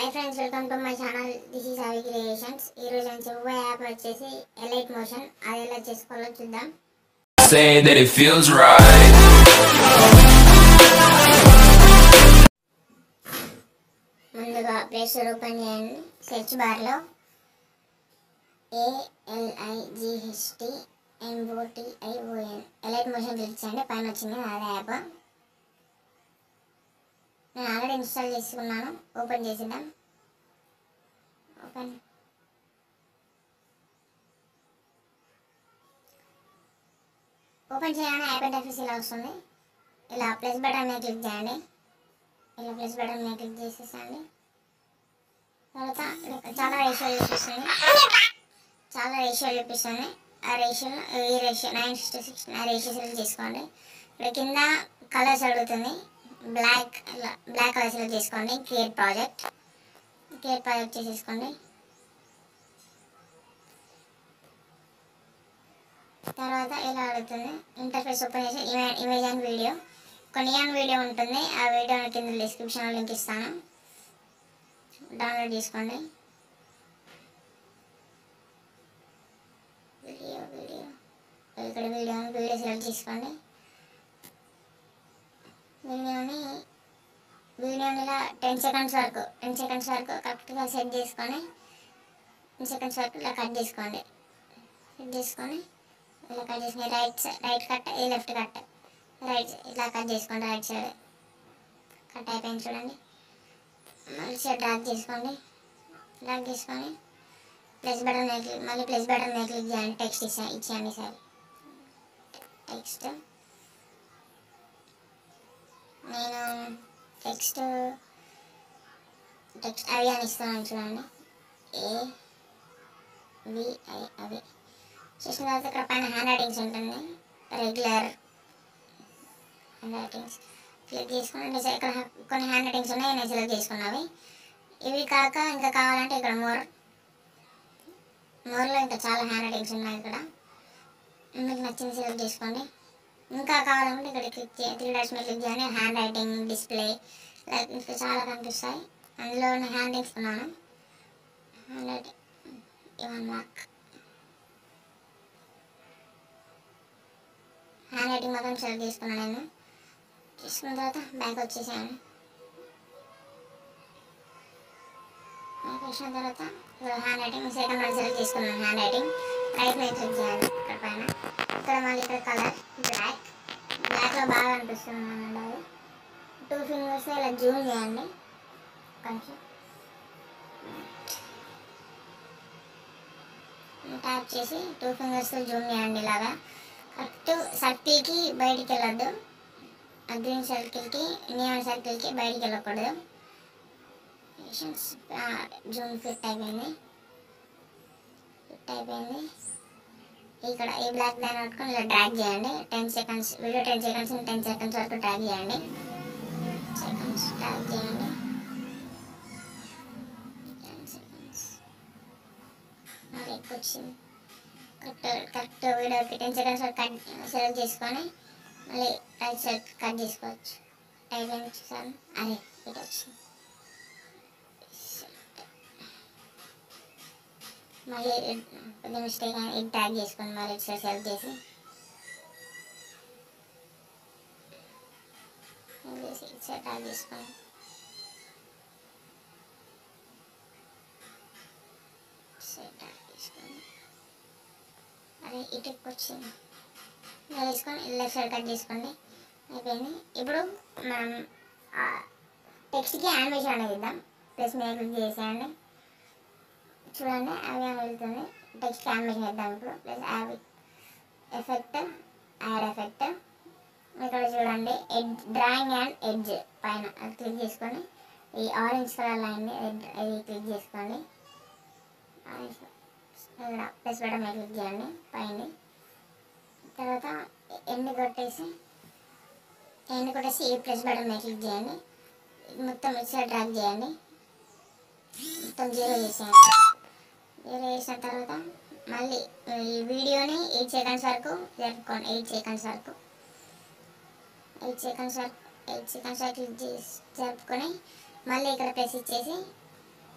Friends welcome to my channel this is Avi creations ఈరోజు నేను చెప్పబోయే యాప్ వచ్చేసి ఎలైట్ మోషన్ అది ఎలా చేసుకోవాలో చూద్దాం Saying that it feels right. ముందుగా ప్లే స్టోర్ ఓపెన్ చేయండి సెర్చ్ బార్లో A L I G H T M O T I O N Alight Motion click చేయండి పైన వచ్చింది అదే యాప్ నేను ఆల్రెడీ ఇన్స్టాల్ చేసుకున్నాను ఓపెన్ చేసిద్దాం ఓపెన్ ఓపెన్ చేయగానే యాప్ ఇంటర్ఫేస్ ఇలా వస్తుంది ఇలా ప్లస్ బటన్ మీద క్లిక్ చేయండి ఇలా ప్లస్ బటన్ మీద క్లిక్ చేసేసండి తర్వాత ఇక్కడ చాలా రేషియో చూపిస్తుంది చాలా రేషియో చూపిస్తుంది ఆ రేషియో ఈ రేషియో నైన్ సిక్స్టీ సిక్స్ ఆ రేషియో సెలెక్ట్ చేసుకోండి ఇక్కడ కింద కలర్స్ అడుగుతుంది బ్లాక్ ఇలా బ్లాక్ కలర్ సెలెక్ట్ చేసుకోండి క్రియేట్ ప్రాజెక్ట్ క్రియేట్ ప్రాజెక్ట్ చేసేసుకోండి తర్వాత ఇలా అడుగుతుంది ఇంటర్ఫేస్ ఓపెన్ చేసి ఇమే- ఇమేజ్ అండ్ వీడియో ఒక నియాన్ వీడియో ఉంటుంది ఆ వీడియో కింద డిస్క్రిప్షన్లో లింక్ ఇస్తాను డౌన్లోడ్ చేసుకోండి వీడియో వీడియో ఇక్కడ వీడియో వీడియో సెలెక్ట్ చేసుకోండి వీడియోని వీడియోని ఇలా టెన్ సెకండ్స్ వరకు టెన్ సెకండ్స్ వరకు కరెక్ట్గా సెట్ చేసుకొని టెన్ సెకండ్స్ వరకు ఇలా కట్ చేసుకోండి సెట్ చేసుకొని ఇలా కట్ చేసుకుని రైట్ సైడ్ రైట్ కట్ ఇది లెఫ్ట్ కట్ రైట్ ఇట్లా కట్ చేసుకోండి రైట్ సైడ్ కట్ అయిపోయింది చూడండి మళ్ళీ సైడ్ డ్రాగ్ చేసుకోండి డ్రాగ్ చేసుకొని ప్లస్ బటన్ మీద క్లిక్ మళ్ళీ ప్లస్ బటన్ మీద క్లిక్ చేయండి టెక్స్ట్ ఇచ్చా ఇచ్చేయండి సార్ టెక్స్ట్ నేను టెక్స్ట్ టెక్స్ట్ అవి అని ఇస్తాను చూడండి ఏ విఐ అవి చేసిన తర్వాత ఇక్కడ పైన హ్యాండ్ రైటింగ్స్ ఉంటుంది రెగ్యులర్ హ్యాండ్ రైటింగ్స్ క్లిక్ చేసుకుని నేను సె- ఇక్కడ కొన్ని హ్యాండ్ రైటింగ్స్ ఉన్నాయి నేను సెలెక్ట్ చేసుకున్నవి ఇవి కాక ఇంకా కావాలంటే ఇక్కడ మోర్ మోర్లో ఇంకా చాలా హ్యాండ్ రైటింగ్స్ ఉన్నాయి ఇక్కడ మీకు నచ్చింది సెలెక్ట్ చేసుకోండి ఇంకా కావాలంటే ఇక్కడ క్లిక్ చే త్రీ డాట్స్ మీద క్లిక్ చేయండి హ్యాండ్ రైటింగ్ డిస్ప్లే లైక్ ఇంకా చాలా కనిపిస్తాయి అందులో నేను హ్యాండ్ తీసుకున్నాను హ్యాండ్ రైటింగ్ ఇవన్ మార్క్ హ్యాండ్ రైటింగ్ మాత్రం సెలెక్ట్ చేసుకున్నాను నేను తీసుకున్న తర్వాత బ్యాక్ వచ్చేసాను బ్యాక్ వచ్చిన తర్వాత ఇక్కడ handwriting second one select చేసుకున్నాను హ్యాండ్ రైటింగ్ రైట్ మీద క్లిక్ చేయాలి ఇక్కడ పైన ఇక్కడ మళ్ళీ ఇక్కడ కలర్ బ్లాక్ బ్లాక్లో బాగా అనిపిస్తుంది అన్నమాట అది టూ ఫింగర్స్ ఇలా జూమ్ చేయండి కొంచెం ట్యాప్ చేసి టూ ఫింగర్స్ జూమ్ చేయండి ఇలాగా కరెక్ట్ సర్కిల్కి బయటికి వెళ్ళొద్దు ఆ గ్రీన్ సర్కిల్కి నియాన్ సర్కిల్కి బయటికి వెళ్ళకూడదు జూమ్ ఫిట్ అయిపోయింది ఫిట్ అయిపోయింది ఇక్కడ ఈ బ్లాక్ లైన్ పట్టుకొని ఇలా డ్రాగ్ చేయండి ten seconds video ten seconds ten seconds వరకు డ్రాగ్ చేయండి సెకండ్స్ డ్రాగ్ చేయండి టెన్ సెకండ్స్ మరి ఎక్కువ వచ్చింది కరెక్ట్ కరెక్ట్ వీడియోకి టెన్ సెకండ్స్ వరకు కట్ సెలెక్ట్ చేసుకొని మళ్ళీ రైట్ సైడ్ కట్ చేసుకోవచ్చు టైప్ ఏమి చూసాను అదే ఇటు వచ్చింది మళ్ళీ కొద్దిగా మిస్టేక్ ఇది ట్యాగ్ చేసుకోండి మళ్ళీ ఇటు సైడ్ సెలెక్ట్ చేసి చేసి ఇటు సైడ్ ట్యాగ్ చేసుకోండి ఇటు సైడ్ ట్యాగ్ చేసుకోండి అదే ఇటుకు వచ్చింది ఇలా తీసుకొని లెఫ్ట్ సైడ్ కట్ చేసుకోండి అయిపోయింది ఇప్పుడు మనం టెక్స్ట్కి యానిమేషన్ అనేది ఇద్దాం ప్లస్ మీద క్లిక్ చేసేయండి చూడండి అవి అని వెళ్తుంది టెక్స్ట్ యానిమేషన్ ఇద్దాం ఇప్పుడు ప్లస్ యావి ఎఫెక్ట్ యాడ్ ఎఫెక్ట్ ఇక్కడ చూడండి ఎడ్ డ్రాయింగ్ అండ్ ఎడ్జ్ పైన అది క్లిక్ చేసుకొని ఈ ఆరెంజ్ కలర్ లైన్ అది క్లిక్ చేసుకోండి ఆరెంజ్ ఇక్కడ ప్లస్ బటన్ మీద క్లిక్ చేయండి పైన తర్వాత ఎండ్ కొట్టేసి ఎండ్ కొట్టేసి ఈ ప్లస్ బటన్ మీద క్లిక్ చేయండి మొత్తం ఇటు సైడ్ డ్రాగ్ చేయండి మొత్తం జీరో చేసేయండి జీరో చేసిన తర్వాత మళ్ళీ ఈ వీడియోని ఎయిట్ సెకండ్స్ వరకు జరుపుకోండి ఎయిట్ సెకండ్స్ వరకు ఎయిట్ సెకండ్స్ వరకు ఎయిట్ సెకండ్స్ వరకు క్లిక్ చేసి జరుపుకొని మళ్ళీ ఇక్కడ ప్రెస్ ఇచ్చేసి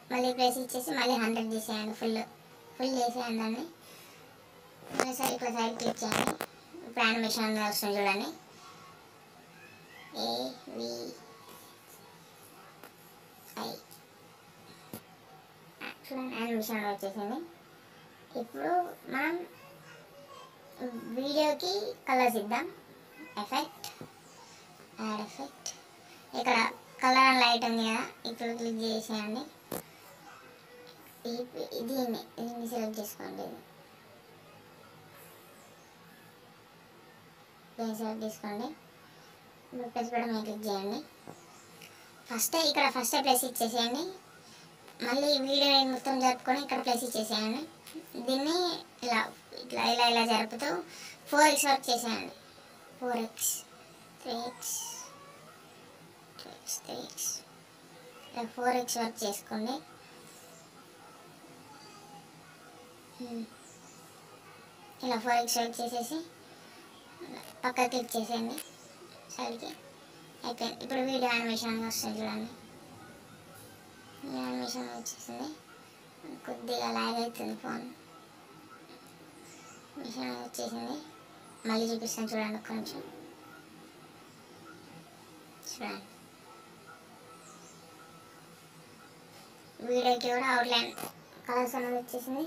మళ్ళీ ప్లేస్ ఇచ్చేసి మళ్ళీ హండ్రెడ్ చేసేయండి ఫుల్ ఫుల్ చేసేయండి దాన్ని మళ్ళీ సైడ్ ఇక్కడ సైడ్ క్లిక్ చేయండి ఇప్పుడు యానిమేషన్ అనేది వస్తుంది చూడండి ఏ వి ఐ చూడండి యానిమేషన్ వచ్చేసింది ఇప్పుడు మనం వీడియోకి కలర్స్ ఇద్దాం ఎఫెక్ట్ యాడ్ ఎఫెక్ట్ ఇక్కడ కలర్ అండ్ లైట్ ఉంది కదా ఇప్పుడు క్లిక్ చేసేయండి ఈ- దీన్ని దీన్ని సెలెక్ట్ చేసుకోండి దీన్ని సెలెక్ట్ చేసుకోండి ఇప్పుడు ప్లస్ బటన్ మీద క్లిక్ చేయండి ఫస్ట్ ఇక్కడ ఫస్ట్ ప్లేస్ ఇచ్చేసేయండి మళ్ళీ వీడియో మొత్తం జరుపుకొని ఇక్కడ ప్లేస్ ఇచ్చేసేయండి దీన్ని ఇలా ఇట్లా ఇలా ఇలా జరుపుతూ ఫోర్ ఎక్స్ వర్క్ చేసేయండి four X three X two X three X ఇలా ఫోర్ ఎక్స్ వర్క్ చేసుకోండి ఉమ్. ఇలా ఫోర్ ఎక్స్ వర్క్ చేసేసి పక్క క్లిక్ చేసేయండి సైడ్కి అయిపోయింది ఇప్పుడు వీడియో యానిమేషన్ అని వస్తుంది చూడండి వీడియో యానిమేషన్ వచ్చేసింది కొద్దిగా లాగ్ అవుతుంది ఫోన్ మిషన్ వచ్చేసింది మళ్ళీ చూపిస్తాను చూడండి ఒక్క నిమిషం చూడండి వీడియోకి కూడా అవుట్లైన్ కలర్స్ అనేది వచ్చేసింది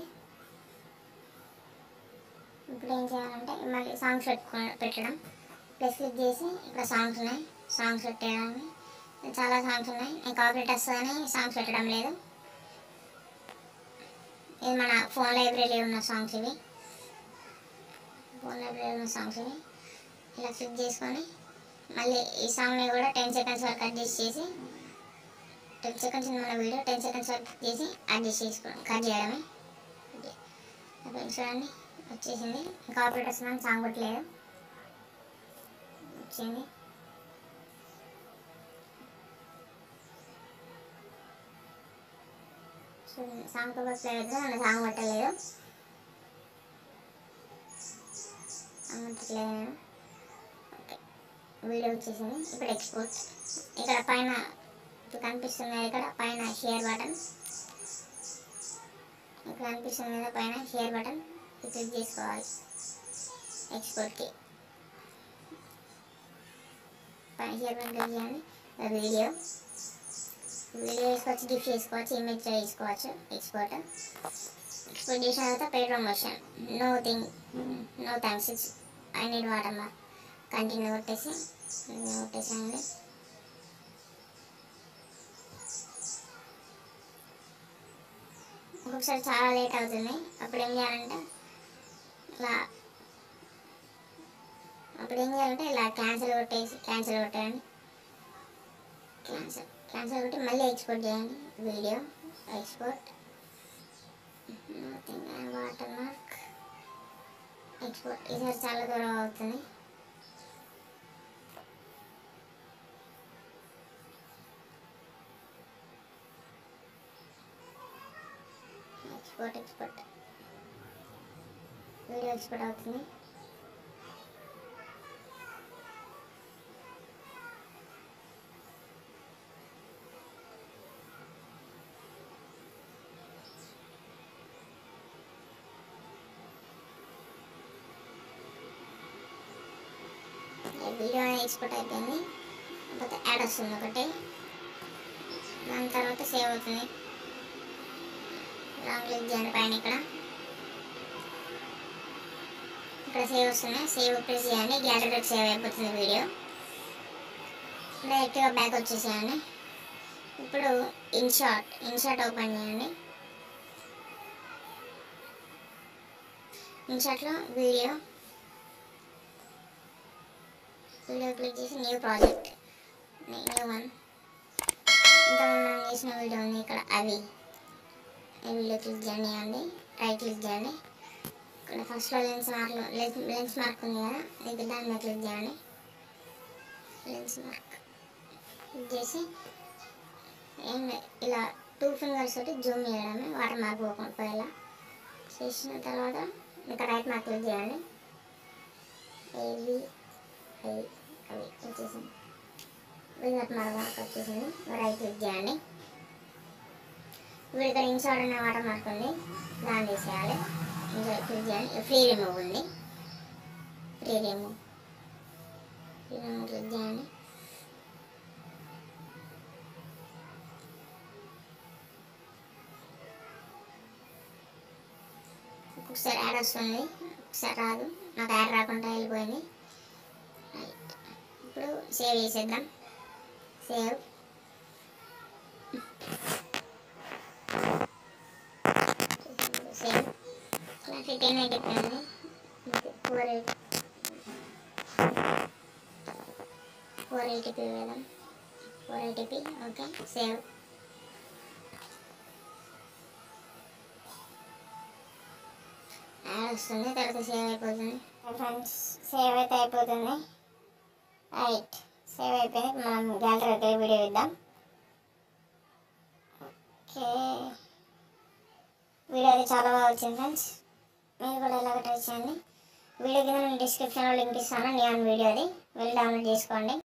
ఇప్పుడు ఏం చేయాలంటే మళ్ళీ సాంగ్స్ పెట్టుకో పెట్టడం ప్లస్ క్లిక్ చేసి ఇక్కడ సాంగ్స్ ఉన్నాయి సాంగ్స్ పెట్టడానికి చాలా సాంగ్స్ ఉన్నాయి నేను కాపరేట్ వస్తుందని సాంగ్స్ పెట్టడం లేదు ఇది మన ఫోన్ లైబ్రరీలో ఉన్న సాంగ్స్ ఇవి ఫోన్ లైబ్రరీలో ఉన్న సాంగ్స్ ఇవి ఇలా క్లిక్ చేసుకొని మళ్ళీ ఈ సాంగ్ని కూడా టెన్ సెకండ్స్ వరకు అడ్జస్ట్ చేసి టెన్ సెకండ్స్ ఉంది మన వీడియో టెన్ సెకండ్స్ వరకు చేసి అడ్జస్ట్ చేసుకోవడం కట్ చేయడమే అప్పుడు చూడండి వచ్చేసింది ఇంకా ఆపరేట్ వస్తుందని సాంగ్ పెట్టలేదు వచ్చింది చూడండి సాంగ్ పెట్టలేదు మన సాంగ్ పెట్టలేదు సాంగ్ పెట్టలేదు నేను ఓకే వీడియో వచ్చేసింది ఇప్పుడు ఎక్స్పోర్ట్ ఇక్కడ పైన ఇప్పుడు కనిపిస్తుంది కదా ఇక్కడ పైన షేర్ బటన్ ఇక్కడ కనిపిస్తుంది కదా పైన షేర్ బటన్ క్లిక్ చేసుకోవాలి ఎక్స్పోర్ట్కి పైన షేర్ బటన్ క్లిక్ చేయండి వీడియో వీడియో వేసుకోవచ్చు గిఫ్ట్ చేసుకోవచ్చు ఇమేజ్ తీసుకోవచ్చు ఎక్స్పోర్ట్ ఎక్స్పోర్ట్ చేసిన తర్వాత pay promotion nothing no thanks it's I need watermark continue కొట్టేసి కొట్టేసేయండి ఒక్కొక్కసారి చాలా లేట్ అవుతుంది అప్పుడు ఏం చేయాలంటే ఇలా అప్పుడు ఏం చేయాలంటే ఇలా క్యాన్సిల్ కొట్టేసి క్యాన్సిల్ కొట్టేయండి క్యాన్సిల్ క్యాన్సిల్ కొట్టి మళ్ళీ ఎక్స్పోర్ట్ చేయండి video export nothing water mark export ఈసారి చాలా దూరం అవుతుంది ఎక్స్పోర్ట్ ఎక్స్పోర్ట్ వీడియో ఎక్స్పోర్ట్ అవుతుంది ఈ వీడియో ఎక్స్పోర్ట్ అయిపోయింది కాకపోతే యాడ్ వస్తుంది ఒకటి దాని తర్వాత సేవ్ అవుతుంది రాంగ్ క్లిక్ చేయండి పైన ఇక్కడ ఇక్కడ సేవ్ వస్తుంది సేవ్ ప్రెస్ చేయండి గ్యాలరీలో సేవ్ అయిపోతుంది వీడియో డైరెక్ట్గా బ్యాక్ వచ్చేసేయండి ఇప్పుడు ఇన్షాట్ ఇన్షాట్ ఓపెన్ చేయండి ఇన్షాట్లో వీడియో వీడియో క్లిక్ చేసి న్యూ ప్రాజెక్ట్ న్యూ వన్ ఇంకా మనం చేసిన వీడియో ఉంది ఇక్కడ అవి ఈ వీడియో క్లిక్ చేయండి అండి రైట్ క్లిక్ చేయండి ఇక్కడ ఫస్ట్లో లెన్స్ మార్క్ లెన్స్ మార్క్ ఉంది కదా ఇది దాని మీద క్లిక్ చేయండి లెన్స్ మార్క్ క్లిక్ చేసి ఏం లే- ఇలా టూ ఫింగర్స్ తోటి జూమ్ చేయడమే వాటర్ మార్క్ పోకుండా పోయేలా చేసిన తర్వాత ఇక్కడ రైట్ మార్క్ క్లిక్ చేయండి ఏవి అవి అవి వచ్చేసింది విజట్ మార్క్ వచ్చేసింది రైట్ క్లిక్ చేయండి వీడితో ఇన్షార్ట్ అనే వాటర్ మార్క్ ఉంది దాన్ని తీసేయాలి ఇంకా క్లిక్ చేయాలి ఫ్రీ రిమూవ్ ఉంది free remove free remove click చేయండి ఒకసారి యాడ్ వస్తుంది ఒకసారి రాదు నాకు యాడ్ రాకుండా వెళ్ళిపోయింది రైట్ ఇప్పుడు సేవ్ చేసేద్దాం సేవ్ సేవ్ క్లారిటీ టెన్ అయిపోయింది ఫోర్ ఎయిట్ ఫోర్ ఎయిటీపీ వేద్దాం four eighty p okay save ad వస్తుంది తర్వాత సేవ్ అయిపోతుంది ఫ్రెండ్స్ సేవ్ అయితే అయిపోతుంది రైట్ సేవ్ అయిపోయింది మనం గ్యాలరీకి వీడియో ఇద్దాం ఓకే వీడియో అయితే చాలా బాగా వచ్చింది ఫ్రెండ్స్ మీరు కూడా ఎలాగ ట్రై చేయండి వీడియో కింద నేను డిస్క్రిప్షన్లో లింక్ ఇస్తాను నియాన్ వీడియోది వెళ్ళి డౌన్లోడ్ చేసుకోండి